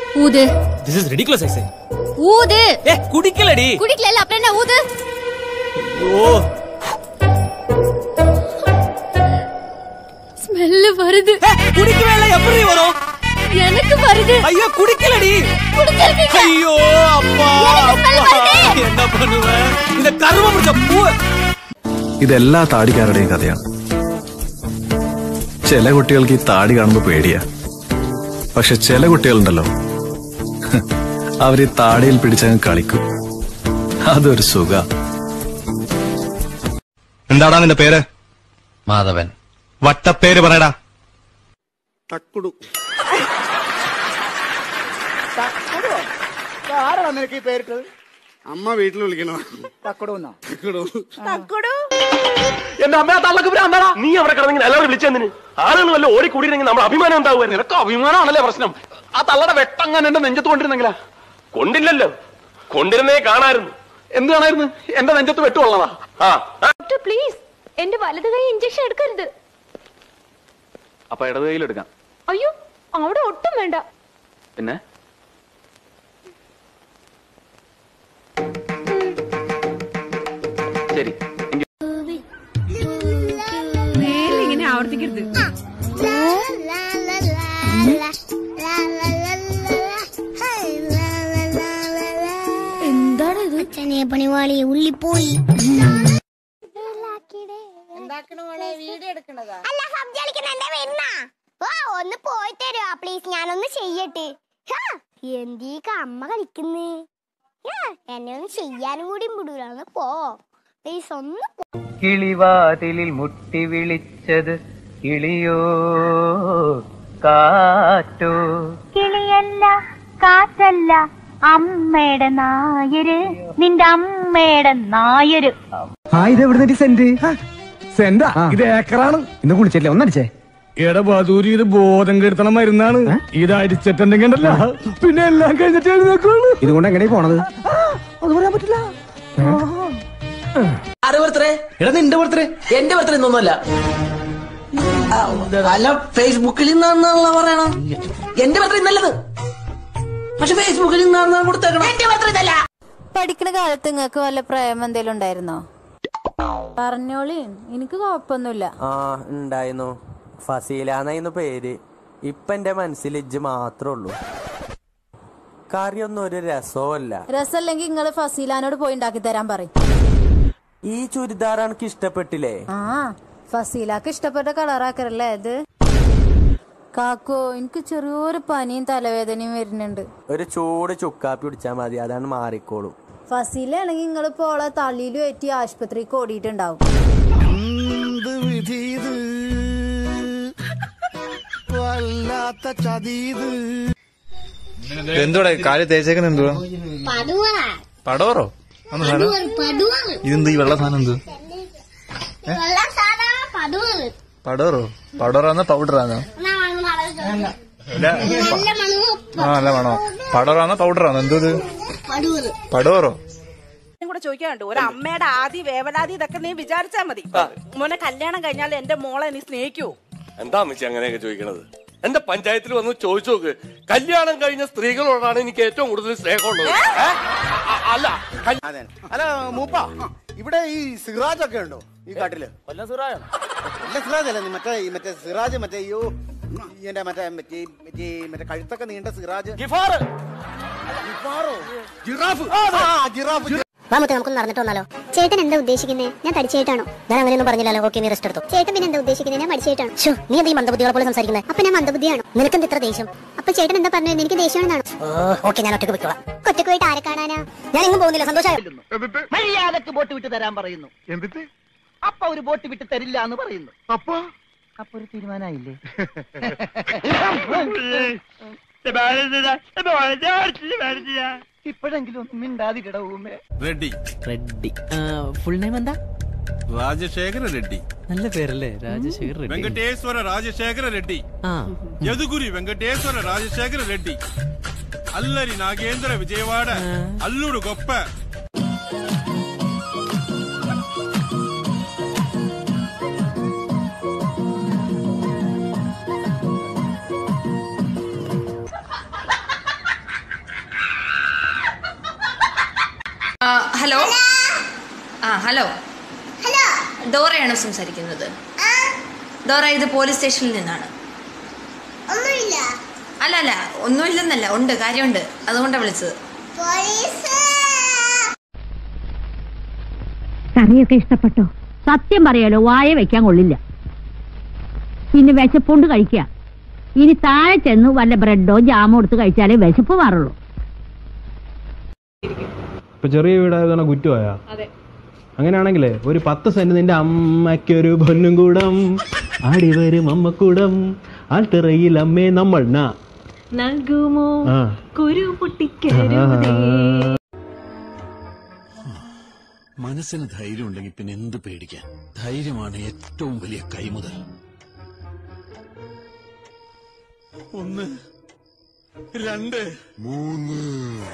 ஊது this is ridiculous ஐசே ஊது ஏ குடிக்கலடி குடிக்கல அப்புறம் என்ன ஊது ஐயோ ஸ்மெல் வருது ஏ, குடிக்கவே இல்ல எப்படி வரும் எனக்கு வருது ஐயோ குடிக்கலடி குடிச்சிருக்கீங்க ஐயோ அப்பா எனக்கு smell அப்பா. வருது. என்ன பண்ணுவேன் இந்த கருவ பிடிச்ச பூ ഇതെല്ലാ താടിക്കാരുടെയും കഥയാണ് ചില കുട്ടികൾക്ക് ഈ താടി കാണുമ്പോൾ പേടിയാ പക്ഷെ ചില കുട്ടികളുണ്ടല്ലോ അവർ ഈ താടിയിൽ പിടിച്ചങ്ങ് കളിക്കും അതൊരു സുഖ എന്താടാ നിന്റെ പേര് മാധവൻ വട്ടപ്പേര് പറയടാ തക്കുടു ആരാണ് നിനക്ക് ഈ പേരിട്ടത് അമ്മ വീട്ടിൽ വിളിക്കണോ തക്കുടു തക്കുടു എന്റെ അമ്മ തള്ളക്ക് ഭ്രാന്താടാ നീ അവിടെ കിടന്നെങ്കിൽ എല്ലാവരും വിളിച്ചെന്തിന് ആളുകൾ വല്ല ഓടി കൂടിയിരുന്നെങ്കിൽ നമ്മുടെ അഭിമാനം ഉണ്ടാവുമായിരുന്നു നിനക്ക് അഭിമാനമാണല്ലേ പ്രശ്നം ആ തള്ളയുടെ വെട്ടങ്ങാൻ എന്റെ നെഞ്ചത്ത് കൊണ്ടിരുന്നെങ്കിലാ കൊണ്ടില്ലല്ലോ കൊണ്ടിരുന്നേ കാണായിരുന്നു എന്ത് കാണായിരുന്നു എന്റെ നെഞ്ചത്ത് വെട്ടുകൊള്ളതാ ആ ആ. ഡോക്ടർ പ്ലീസ് എന്റെ വലത് കൈ ഇഞ്ചക്ഷൻ എടുക്കരുത് അപ്പൊ ഇടത് കയ്യിലെടുക്കാം അയ്യോ അവിടെ ഒട്ടും വേണ്ട പിന്നെ ശരി എങ്കിൽ ഇങ്ങനെ ആവർത്തിക്കരുത് എന്താണ് ഇത് അച്ഛനെ പണിവാളി ഉള്ളിപ്പോയി അല്ല സബ്ജി കളിക്കുന്ന എന്റെ വരുന്ന ഓ ഒന്ന് പോയി തരുവാ പ്ലീസ് ഞാനൊന്ന് ചെയ്യട്ടെ ഹാ, എന്തീ അമ്മ കളിക്കുന്നേ ഹാ, എന്നെ ഒന്ന് ചെയ്യാനും കൂടി വിടൂല ഒന്ന് പോ പ്ലീസ് ഒന്ന് പോ. കിളിവാതിലിൽ മുട്ടി വിളിച്ചത് കിളിയോ കാറ്റോ കിളിയല്ല കാറ്റല്ല അമ്മയുടെ നായര് നിന്റെ അമ്മയുടെ നായര് ആ ഇത് എവിടെ സെന്റ് സെന്റാ ഇത് ഏക്കറാണ് ഇന്ന് കുളിച്ചില്ലേ ഒന്നടിച്ചേ എടാ ബദൂരി ഇത് ബോധം കെടുത്തണ മരുന്നാണ് ഇത് അടിച്ചിട്ടുണ്ടെങ്കിൽ ഉണ്ടല്ലോ പിന്നെ എല്ലാം കഴിഞ്ഞിട്ട് എഴുന്നേക്കുള്ളൂ ഇതുകൊണ്ട് എങ്ങനെ പോണത് അത് പറയാൻ പറ്റില്ല ആരെ ബർത്ത്ഡേ എടാ നിന്റെ ബർത്ത്ഡേ എന്റെ ബർത്ത്ഡേ ഒന്നുമല്ല അല്ല ഫേസ്ബുക്കിൽ നിന്നാണെന്നുള്ള പറയണം എന്റെ ബർത്ത്ഡേ നല്ലത് പക്ഷെ ഫേസ്ബുക്കിൽ നിന്നാണ് കൊടുത്തേക്കണം എന്റെ ബർത്ത്ഡേ ഇതല്ല പഠിക്കുന്ന കാലത്ത് നിങ്ങൾക്ക് വല്ല പ്രേമം എന്തേലും ഉണ്ടായിരുന്നോ പറഞ്ഞോളി എനിക്ക് കുഴപ്പമൊന്നുമില്ല ആ ഉണ്ടായിരുന്നു ഫസീലാന്നായിരുന്നു പേര് ഇപ്പൊ എന്റെ മനസ്സിൽ ഇജ്ജ് മാത്രമേ ഉള്ളൂ കറിയൊന്നും ഒരു രസവുമല്ല രസമല്ലെങ്കിൽ നിങ്ങൾ ഫസീലാനോട് പോയി ഉണ്ടാക്കി തരാൻ പറയും ഈ ചുരിദാർ എനിക്ക് ഇഷ്ടപ്പെട്ടില്ലേ ആ ഫസീലാക്ക് ഇഷ്ടപ്പെട്ട കളറാക്കറല്ലേ ഇത് കാക്കോ എനിക്ക് ചെറിയൊരു പനിയും തലവേദനയും വരുന്നുണ്ട് ഒരു ചൂട് ചുക്കാപ്പി പിടിച്ചാൽ മതി അതാണ് മാറിക്കോളും ഫസീലാണെങ്കിൽ നിങ്ങൾ ഇപ്പോൾ ഓളെ തള്ളിയിലും എത്തി ആശുപത്രിക്ക് ഓടിയിട്ടുണ്ടാവും എന്ത് വിധി ഇത് വല്ലാത്ത ചതീത് എന്തോടെ കാല് തേച്ചേക്കുന്ന എന്തുവാ പടോറോ ഇതെന്ത് ഈ വെള്ള സാധനം എന്ത് പടോറോ പടോറാന്നോ പൗഡറാന്നോ ആ അല്ല വേണോ പടോറാന്നോ പൗഡറാന്നോ എന്തത് പടോറോ കൂടെ ചോദിക്കാനുണ്ട് ഒരു അമ്മയുടെ ആദി വേവലാതി ഇതൊക്കെ നീ വിചാരിച്ചാ മതി മോനെ കല്യാണം കഴിഞ്ഞാൽ എന്റെ മോളെ നീ സ്നേഹിക്കൂ എന്താ അമ്മച്ചി അങ്ങനെയൊക്കെ ചോദിക്കണത് എന്റെ പഞ്ചായത്തിൽ വന്ന് ചോദിച്ചു നോക്ക് കല്യാണം കഴിഞ്ഞ സ്ത്രീകളോടാണ് എനിക്ക് ഏറ്റവും കൂടുതൽ സ്നേഹമുള്ളത് ഏ? അ- അല്ല കല്യാ- അതെ അല്ല മൂപ്പ ഇവിടെ ഈ സിറാജ് ഒക്കെ ഉണ്ടോ ഈ കാട്ടില് കൊല്ലം സിറാജ് കൊല്ലം സിറാജ് അല്ല നീ മറ്റേ ഈ മറ്റേ സിറാജ് മറ്റേ അയ്യോ ഈ എന്റെ മറ്റേ മറ്റേ മറ്റേ മറ്റേ കഴുത്തൊക്കെ നീണ്ട സിറാജ് ഗിഫാറ് ജിഫാറോ? ജിറാഫ് ആ ജിറാഫ് വാമത്തെ നമുക്ക് നടന്നിട്ട് വന്നാലോ ചേട്ടൻ എന്താ ഉദ്ദേശിക്കുന്നത് ഞാൻ തടിച്ചേട്ടാണോ ഞാൻ അങ്ങനെയൊന്നും പറഞ്ഞില്ലല്ലോ ഓക്കെ നീ റെസ്റ്റ് എടുത്തു ചേട്ടൻ പിന്നെ എന്താ ഉദ്ദേശിക്കുന്നത് ഞാൻ മടിച്ചേട്ടാണ് ഷോ നീ എന്താ ഈ മന്ദബുദ്ധികളെ പോലെ സംസാരിക്കുന്നത് അപ്പൊ ഞാൻ മന്ദബുദ്ധിയാണോ നിനക്ക് ഇത്ര ദേഷ്യം അപ്പൊ ചേട്ടൻ എന്താ പറഞ്ഞത് എനിക്ക് ദേഷ്യമാണെന്നാണ് ഓക്കെ ഞാൻ ഒറ്റക്ക് പോയിക്കോളാം ഒറ്റക്ക് പോയിട്ട് ആരെ കാണാനാ ഞാൻ എങ്ങും പോകുന്നില്ല സന്തോഷമായിരുന്നു മര്യാദക്ക് ബോട്ട് വിട്ട് തരാൻ പറയുന്നു എന്നിട്ട് അപ്പൊ ഒരു ബോട്ട് വിട്ട് തരില്ല എന്ന് പറയുന്നു അപ്പൊ അപ്പൊ ഒരു തീരുമാനമായില്ലേ ഇപ്പോഴെങ്കിലും ഒന്നും മിണ്ടാതിടവുമേ റെഡി റെഡ്ഡി ഫുൾ നെയിം എന്താ ರಾಜಶೇಖರ ರೆಡ್ಡಿ നല്ല പേരല്ലേ രാജശേഖർ റെഡ്ഡി ವೆಂಕಟೇಶ್ವರ ರಾಜಶೇಖರ ರೆಡ್ಡಿ ആ ಯದುಗುರಿ ವೆಂಕಟೇಶ್ವರ ರಾಜಶೇಖರ ರೆಡ್ಡಿ ಅಲ್ಲರಿ ನಾಗೇಂದ್ರ ವಿಜಯವಾಡ ಅಲ್ಲೂರು ಗೊಪ್ಪ ഹലോ ആ ഹലോ ഡോറയാണോ സംസാരിക്കുന്നത് ഡോറ ഇത് പോലീസ് സ്റ്റേഷനിൽ നിന്നാണ് അല്ല അല്ല ഒന്നുമില്ലെന്നല്ല ഉണ്ട് കാര്യമുണ്ട് അതുകൊണ്ടാണ് വിളിച്ചത് കറിയൊക്കെ ഇഷ്ടപ്പെട്ടോ സത്യം പറയാലോ വായ വെക്കാൻ കൊള്ളില്ല പിന്നെ വിശപ്പുണ്ട് കഴിക്കുക ഇനി താഴെ ചെന്ന് വല്ല ബ്രെഡോ ജാമോ എടുത്ത് കഴിച്ചാലേ വിശപ്പ് മാറുള്ളൂ ഇപ്പൊ ചെറിയ വീടായതാണ് കുറ്റമായാ അങ്ങനെയാണെങ്കിലേ ഒരു പത്ത് സെന്റ് നിന്റെ അമ്മയ്ക്കൊരു പൊന്നും കൂടം ആടി വരും അമ്മക്കൂടം ആൾട്ടിറയിൽ അമ്മേ നമ്മൾ നാ നൽകുമോ ആ. കുരു പൊട്ടിക്കരുതേ മനസ്സിന് ധൈര്യം ഉണ്ടെങ്കിൽ പിന്നെ എന്ത് പേടിക്കാൻ ധൈര്യമാണ് ഏറ്റവും വലിയ കൈമുതൽ ഒന്ന് രണ്ട് മൂന്ന്